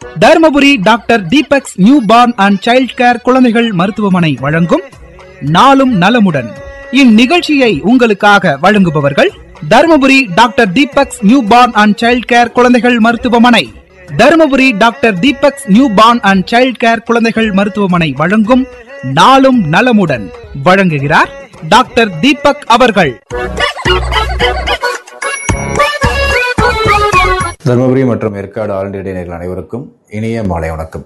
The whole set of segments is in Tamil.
Dharmapuri doctor Deepak's new born and child care குழந்தைகள் மருத்துவமனை வழங்கும் நாளும் நலமுடன் இந்நிகழ்ச்சியை உங்களுக்காக வழங்குபவர்கள் Dharmapuri doctor Deepak's new born and child care குழந்தைகள் மருத்துவமனை Dharmapuri doctor Deepak's new born and child care குழந்தைகள் மருத்துவமனை வழங்கும் நாளும் நலமுடன் வழங்குகிறார் டாக்டர் தீபக் அவர்கள் தருமபுரி மற்றும் ஏற்காடு ஆல் இண்டியா நேயர்கள் அனைவருக்கும் இனிய மாலை வணக்கம்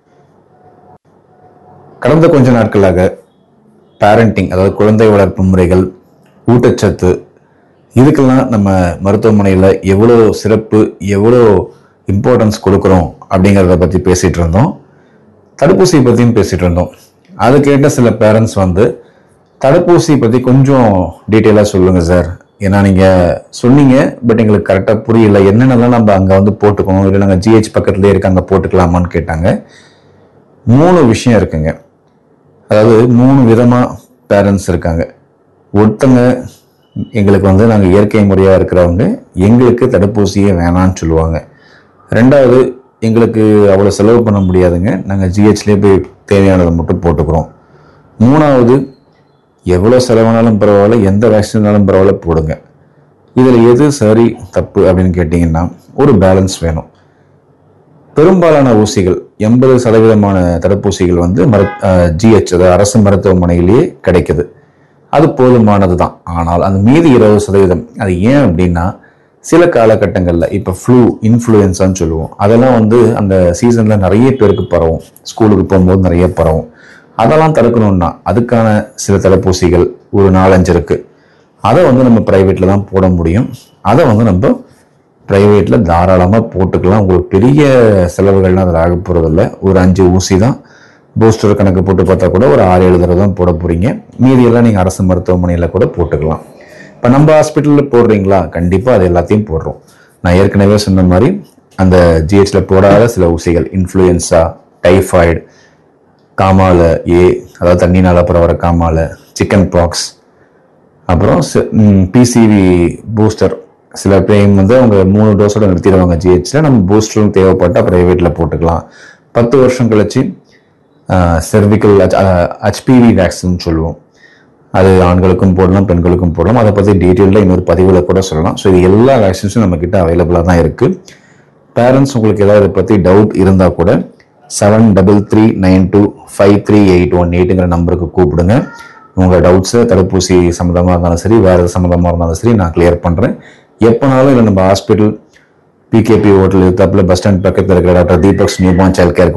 கடந்த கொஞ்ச நாட்களாக பேரண்டிங் அதாவது குழந்தை வளர்ப்பு முறைகள் ஊட்டச்சத்து இதுக்கெல்லாம் நம்ம மருத்துவமனையில் எவ்வளோ சிறப்பு எவ்வளோ இம்பார்ட்டன்ஸ் கொடுக்குறோம் அப்படிங்கிறத பற்றி பேசிகிட்டு இருந்தோம் தடுப்பூசி பற்றியும் பேசிகிட்டு இருந்தோம் அது கேட்ட சில பேரண்ட்ஸ் வந்து தடுப்பூசி பற்றி கொஞ்சம் டீட்டெயிலாக சொல்லுங்கள் சார் ஏன்னா நீங்கள் சொன்னீங்க பட் எங்களுக்கு கரெக்டாக புரியல என்னென்னலாம் நம்ம அங்கே வந்து போட்டுக்கணும் இல்லை நாங்கள் ஜிஹெச் பக்கத்துலேயே இருக்க அங்கே போட்டுக்கலாமான்னு கேட்டாங்க மூணு விஷயம் இருக்குங்க அதாவது மூணு விதமாக பேரண்ட்ஸ் இருக்காங்க ஒருத்தங்க எங்களுக்கு வந்து நாங்கள் இயற்கை முறையாக இருக்கிறவங்க எங்களுக்கு தடுப்பூசியே வேணான்னு சொல்லுவாங்க ரெண்டாவது எங்களுக்கு அவ்வளோ செலவு பண்ண முடியாதுங்க நாங்கள் ஜிஹெச்லேயே போய் தேவையானதை மட்டும் போட்டுக்கிறோம் மூணாவது எவ்வளோ செலவானாலும் பரவாயில்ல எந்த வேக்சினாலும் பரவாயில்ல போடுங்க இதில் எது சரி தப்பு அப்படின்னு கேட்டிங்கன்னா ஒரு பேலன்ஸ் வேணும் பெரும்பாலான ஊசிகள் எண்பது சதவீதமான தடுப்பூசிகள் வந்து மரு ஜிஹெச் அதாவது அரசு மருத்துவமனையிலேயே கிடைக்குது அது போதுமானது தான் ஆனால் அந்த மீதி இருபது சதவீதம் அது ஏன் அப்படின்னா சில காலகட்டங்களில் இப்போ ஃப்ளூ இன்ஃப்ளூயன்ஸான்னு சொல்லுவோம் அதெல்லாம் வந்து அந்த சீசனில் நிறைய பேருக்கு பரவும் ஸ்கூலுக்கு போகும்போது நிறைய பரவும் அதெல்லாம் தடுக்கணும்னா அதுக்கான சில தடுப்பூசிகள் ஒரு நாலஞ்சு இருக்கு அதை வந்து நம்ம ப்ரைவேட்டில் தான் போட முடியும் அதை வந்து நம்ம ப்ரைவேட்டில் தாராளமாக போட்டுக்கலாம் உங்களுக்கு பெரிய செலவுகள்லாம் அதில் ஆக போகிறதில்ல ஒரு அஞ்சு ஊசி தான் பூஸ்டர் கணக்கு போட்டு பார்த்தா கூட ஒரு ஆறு ஏழு தடவை தான் போட போகிறீங்க மீதியெல்லாம் நீங்கள் அரசு மருத்துவமனையில் கூட போட்டுக்கலாம் இப்போ நம்ம ஹாஸ்பிட்டலில் போடுறீங்களா கண்டிப்பாக அது எல்லாத்தையும் போடுறோம் நான் ஏற்கனவே சொன்ன மாதிரி அந்த ஜிஹெச்சில் போடாத சில ஊசிகள் இன்ஃப்ளூயன்ஸா டைஃபாய்டு காமால ஏ அதாவது தண்ணினால பரவற காமால சிக்கன் பாக்ஸ் அப்புறம் பிசிவி பூஸ்டர் சில டைம் வந்து அவங்க மூணு டோஸோட நிறுத்திடுவாங்க ஜிஹெச்சில் நம்ம பூஸ்டரும் தேவைப்பட்டால் ப்ரைவேட்டில் போட்டுக்கலாம் பத்து வருஷம் கழிச்சு செர்விக்கல் ஹச்பிவி வேக்சின் சொல்லுவோம் அது ஆண்களுக்கும் போடலாம் பெண்களுக்கும் போடலாம் அதை பற்றி டீட்டெயிலில் இன்னொரு பதிவில் கூட சொல்லலாம் ஸோ இது எல்லா வேக்சின்ஸும் நம்மக்கிட்ட அவைலபிளாக தான் இருக்குது பேரண்ட்ஸ் உங்களுக்கு ஏதாவது இதை பற்றி டவுட் இருந்தால் கூட seven double three nine two five three eight one எயிட்டுங்கிற நம்பருக்கு கூப்பிடுங்க உங்கள் டவுட்ஸை தடுப்பூசி சம்மந்தமாக இருந்தாலும் சரி வேறு சம்மந்தமாக இருந்தாலும் சரி நான் கிளியர் பண்ணுறேன் எப்போனாலும் இல்லை நம்ம ஹாஸ்பிட்டல் பிகேபி ஹோட்டல் தப்பில் பஸ் ஸ்டாண்ட் பக்கத்தில் இருக்கிற doctor Deepak's new born child care